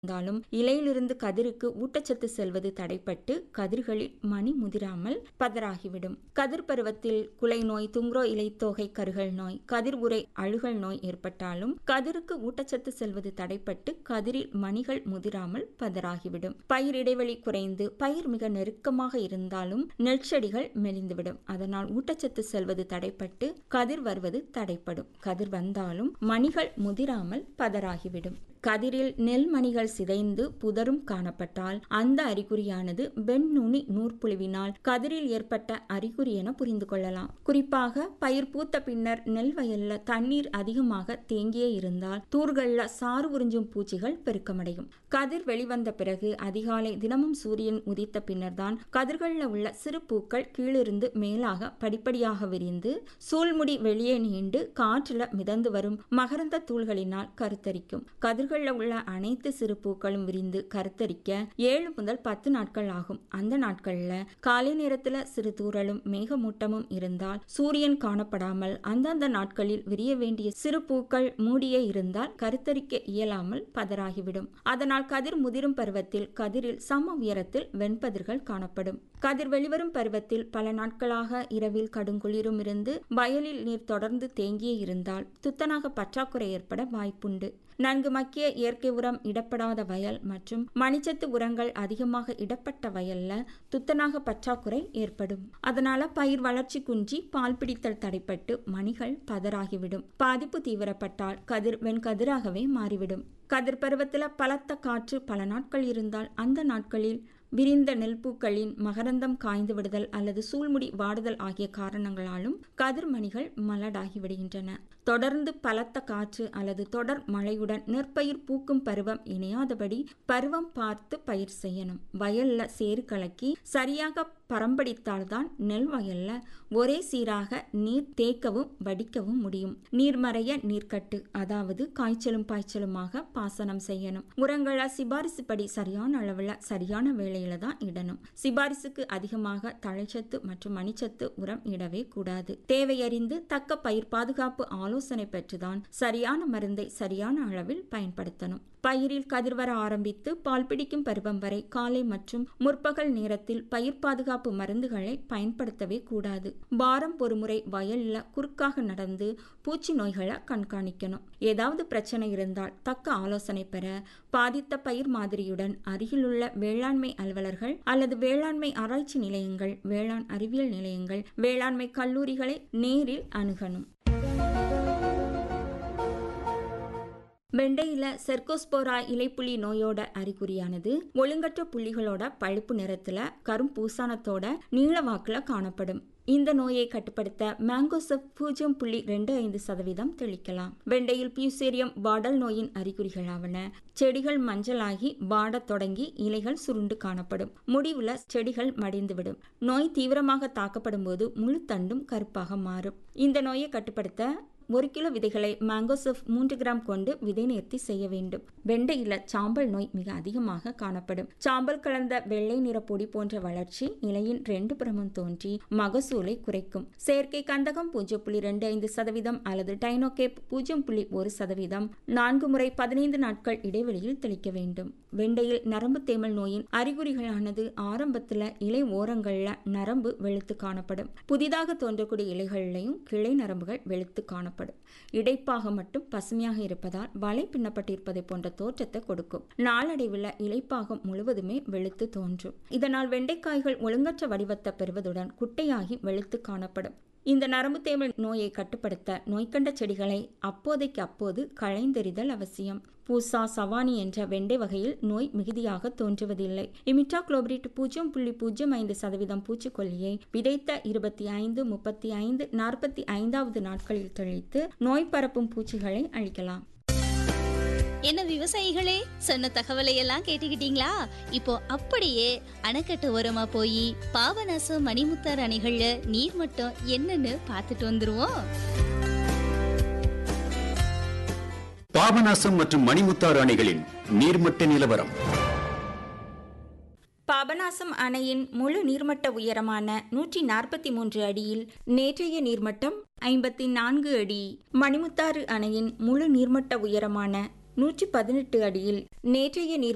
இருந்தாலும் இலையிலிருந்து கதிருக்கு ஊட்டச்சத்து செல்வது தடைப்பட்டு கதிர்களில் மணி முதிராமல் பதறாகிவிடும் கதிர் பருவத்தில் குலை நோய் துங்க்ரோ இலைத்தோகை கருகல் நோய் கதிர் உரை அழுகல் நோய் ஏற்பட்டாலும் கதிருக்கு ஊட்டச்சத்து செல்வது தடைப்பட்டு கதிரில் மணிகள் முதிராமல் பதறாகிவிடும் பயிர் இடைவெளி குறைந்து பயிர் மிக நெருக்கமாக இருந்தாலும் நெற்செடிகள் மெலிந்துவிடும் அதனால் ஊட்டச்சத்து செல்வது தடைப்பட்டு கதிர் வருவது தடைப்படும் கதிர் வந்தாலும் மணிகள் முதிராமல் பதறாகிவிடும் கதிரில் நெல் மணிகள் சிதைந்து புதரும் காணப்பட்டால் அந்த அறிகுறியானது வெண்நுனி நூற்புழுவினால் கதிரில் ஏற்பட்ட அறிகுறி என புரிந்து கொள்ளலாம் குறிப்பாக பயிர் பூத்த பின்னர் நெல் வயல்ல தண்ணீர் அதிகமாக தேங்கியே இருந்தால் தூர்கள்ல சாறு உறிஞ்சும் பூச்சிகள் பெருக்கமடையும் கதிர் வெளிவந்த பிறகு அதிகாலை தினமும் சூரியன் உதித்த பின்னர்தான் கதிர்களில் உள்ள சிறு பூக்கள் கீழிருந்து மேலாக படிப்படியாக விரிந்து சூழ்முடி வெளியே நீண்டு காற்றுல மிதந்து வரும் மகரந்த தூள்களினால் கருத்தரிக்கும் கதிர்களில் உள்ள அனைத்து சிறு பூக்களும் விரிந்து கருத்தரிக்க ஏழு முதல் பத்து நாட்கள் ஆகும் அந்த நாட்கள்ல காலை நேரத்துல சிறு தூறலும் மேகமூட்டமும் இருந்தால் சூரியன் காணப்படாமல் அந்தந்த நாட்களில் விரிய வேண்டிய சிறு பூக்கள் மூடியே இருந்தால் கருத்தரிக்க இயலாமல் பதறாகிவிடும் அதனால் கதிர் முதிரும் பருவத்தில் கதிரில் சம உயரத்தில் வெண்பதிர்கள் காணப்படும் கதிர் வெளிவரும் பருவத்தில் பல நாட்களாக இரவில் கடுங்குளிரும் இருந்து வயலில் நீர் தொடர்ந்து தேங்கியே இருந்தால் துத்தநாக பற்றாக்குறை ஏற்பட வாய்ப்புண்டு நன்கு மக்கிய இயற்கை உரம் இடப்படாத வயல் மற்றும் மணிச்சத்து உரங்கள் அதிகமாக இடப்பட்ட வயல்ல துத்தநாக பற்றாக்குறை ஏற்படும் அதனால பயிர் வளர்ச்சி குன்றி பால் பிடித்தல் தடைப்பட்டு மணிகள் பதறாகிவிடும் பாதிப்பு தீவிரப்பட்டால் கதிர் வெண்கதிராகவே மாறிவிடும் கதிர் பருவத்தில் பலத்த காற்று பல நாட்கள் இருந்தால் அந்த நாட்களில் விரிந்த நெல்பூக்களின் மகரந்தம் காய்ந்து விடுதல் அல்லது சூழ்முடி வாடுதல் ஆகிய காரணங்களாலும் கதிர்மணிகள் மலடாகி விடுகின்றன தொடர்ந்து பலத்த காற்று அல்லது தொடர் மழையுடன் நெற்பயிர் பூக்கும் பருவம் இணையாதபடி பருவம் பார்த்து பயிர் செய்யணும் வயல்ல சேறு கலக்கி சரியாக பரம்படித்தால்தான் நெல் வயல்ல ஒரே சீராக நீர் தேக்கவும் வடிக்கவும் முடியும் நீர்மறைய நீர்க்கட்டு அதாவது காய்ச்சலும் பாய்ச்சலுமாக பாசனம் செய்யணும் உரங்களை சிபாரிசு படி சரியான அளவில் சரியான வேளையில தான் இடணும் சிபாரிசுக்கு அதிகமாக தழைச்சத்து மற்றும் மணிச்சத்து உரம் இடவே கூடாது தேவையறிந்து தக்க பயிர் பாதுகாப்பு ஆலோசனை பெற்றுதான் சரியான மருந்தை சரியான அளவில் பயன்படுத்தணும் பயிரில் கதிர் வர ஆரம்பித்து பால் பிடிக்கும் பருவம் வரை காலை மற்றும் முற்பகல் நேரத்தில் பயிர் பாதுகாப்பு மருந்துகளை பயன்படுத்தவே கூடாது வாரம் ஒரு முறை வயல்ல குறுக்காக நடந்து பூச்சி நோய்களை கண்காணிக்கணும் ஏதாவது பிரச்சனை இருந்தால் தக்க ஆலோசனை பெற பாதித்த பயிர் மாதிரியுடன் அருகிலுள்ள வேளாண்மை அலுவலர்கள் அல்லது வேளாண்மை ஆராய்ச்சி நிலையங்கள் வேளாண் அறிவியல் நிலையங்கள் வேளாண்மை கல்லூரிகளை நேரில் அணுகணும் வெண்டையில செர்கோஸ்போரா இலைப்புள்ளி நோயோட அறிகுறியானது ஒழுங்கற்ற புள்ளிகளோட பழுப்பு நிறத்துல கரும் பூசானத்தோட நீள வாக்குல காணப்படும் இந்த நோயை கட்டுப்படுத்த மேங்கோசப் பூஜ்ஜியம் புள்ளி ரெண்டு ஐந்து சதவீதம் தெளிக்கலாம் வெண்டையில் பியூசேரியம் வாடல் நோயின் அறிகுறிகளாவன செடிகள் மஞ்சளாகி வாடத் தொடங்கி இலைகள் சுருண்டு காணப்படும் முடிவுல செடிகள் மடிந்துவிடும் நோய் தீவிரமாக தாக்கப்படும் போது முழு தண்டும் கருப்பாக மாறும் இந்த நோயை கட்டுப்படுத்த ஒரு கிலோ விதைகளை மேங்கோசப் மூன்று கிராம் கொண்டு விதை நேர்த்தி செய்ய வேண்டும் வெண்டையில சாம்பல் நோய் மிக அதிகமாக காணப்படும் சாம்பல் கலந்த வெள்ளை நிற பொடி போன்ற வளர்ச்சி இலையின் ரெண்டு புறமும் தோன்றி மகசூலை குறைக்கும் செயற்கை கந்தகம் பூஜ்ஜியம் புள்ளி ரெண்டு ஐந்து சதவீதம் அல்லது டைனோகேப் பூஜ்ஜியம் புள்ளி ஒரு சதவீதம் நான்கு முறை பதினைந்து நாட்கள் இடைவெளியில் தெளிக்க வேண்டும் வெண்டையில் நரம்பு தேமல் நோயின் அறிகுறிகளானது ஆரம்பத்துல இலை ஓரங்கள்ல நரம்பு வெளுத்து காணப்படும் புதிதாக தோன்றக்கூடிய இலைகள்லையும் கிளை நரம்புகள் வெளுத்து காணப்படும் காணப்படும் இடைப்பாக மட்டும் பசுமையாக இருப்பதால் வலை பின்னப்பட்டிருப்பதை போன்ற தோற்றத்தை கொடுக்கும் நாளடைவில் இலைப்பாகம் முழுவதுமே வெளுத்து தோன்றும் இதனால் வெண்டைக்காய்கள் ஒழுங்கற்ற வடிவத்தை பெறுவதுடன் குட்டையாகி வெளுத்து காணப்படும் இந்த நரம்பு தேமல் நோயை கட்டுப்படுத்த நோய்க்கண்ட செடிகளை அப்போதைக்கு அப்போது களைந்தெறிதல் அவசியம் பூசா சவானி என்ற வெண்டை வகையில் நோய் மிகுதியாக தோன்றுவதில்லை இமிட்டா குளோபரிட் பூஜ்ஜியம் புள்ளி பூஜ்ஜியம் ஐந்து சதவீதம் பூச்சிக்கொல்லியை விதைத்த இருபத்தி ஐந்து முப்பத்தி ஐந்து நாற்பத்தி ஐந்தாவது நாட்களில் தெளித்து நோய் பரப்பும் பூச்சிகளை அழிக்கலாம் என்ன விவசாயிகளே சொன்ன தகவலை எல்லாம் கேட்டுக்கிட்டீங்களா இப்போ அப்படியே அணைக்கட்டு ஓரமா போய் பாபநாசம் மணிமுத்தார் அணைகள்ல நீர் மட்டம் என்னன்னு பார்த்துட்டு வந்துருவோம் பாபநாசம் மற்றும் மணிமுத்தாறு அணைகளின் நீர்மட்ட நிலவரம் பாபநாசம் அணையின் முழு நீர்மட்ட உயரமான நூற்றி நாற்பத்தி மூன்று அடியில் நேற்றைய நீர்மட்டம் ஐம்பத்தி நான்கு அடி மணிமுத்தாறு அணையின் முழு நீர்மட்ட உயரமான நூற்றி பதினெட்டு அடியில் நேற்றைய நீர்